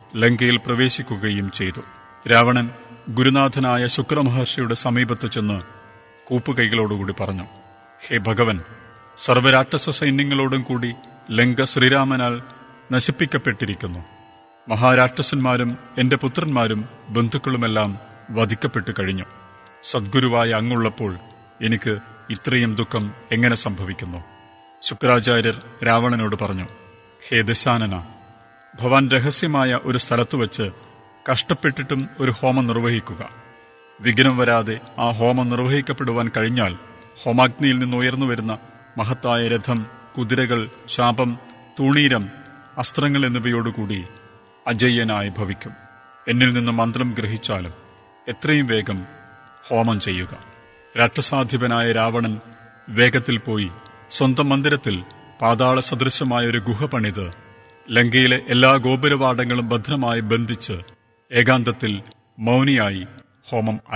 ലങ്കയിൽ പ്രവേശിക്കുകയും ചെയ്തു രാവണൻ ഗുരുനാഥനായ ശുക്രമഹർഷിയുടെ സമീപത്ത് ചെന്ന് കൂപ്പുകൈകളോടുകൂടി പറഞ്ഞു ഹേ ഭഗവൻ സർവരാക്ഷസ സൈന്യങ്ങളോടും കൂടി ലങ്ക ശ്രീരാമനാൽ നശിപ്പിക്കപ്പെട്ടിരിക്കുന്നു മഹാരാക്ഷസന്മാരും എന്റെ പുത്രന്മാരും ബന്ധുക്കളുമെല്ലാം വധിക്കപ്പെട്ടു കഴിഞ്ഞു സദ്ഗുരുവായ അങ്ങുള്ളപ്പോൾ എനിക്ക് ഇത്രയും ദുഃഖം എങ്ങനെ സംഭവിക്കുന്നു ശുക്രാചാര്യർ രാവണനോട് പറഞ്ഞു ഹേ ദശാനന ഭവാൻ രഹസ്യമായ ഒരു സ്ഥലത്തു വച്ച് കഷ്ടപ്പെട്ടിട്ടും ഒരു ഹോമം നിർവഹിക്കുക വിഘ്നം വരാതെ ആ ഹോമം നിർവഹിക്കപ്പെടുവാൻ കഴിഞ്ഞാൽ ഹോമാഗ്നിയിൽ നിന്ന് ഉയർന്നു വരുന്ന മഹത്തായ രഥം കുതിരകൾ ശാപം തൂണീരം അസ്ത്രങ്ങൾ എന്നിവയോടുകൂടി അജയ്യനായി ഭവിക്കും എന്നിൽ നിന്ന് മന്ത്രം ഗ്രഹിച്ചാലും എത്രയും വേഗം ഹോമം ചെയ്യുക രാക്ഷസാധിപനായ രാവണൻ വേഗത്തിൽ പോയി സ്വന്തം മന്ദിരത്തിൽ പാതാള സദൃശമായ ഒരു ഗുഹ പണിത് ലങ്കയിലെ എല്ലാ ഗോപുരവാടങ്ങളും ഭദ്രമായി ബന്ധിച്ച് ഏകാന്തത്തിൽ മൗനിയായി ഹോമം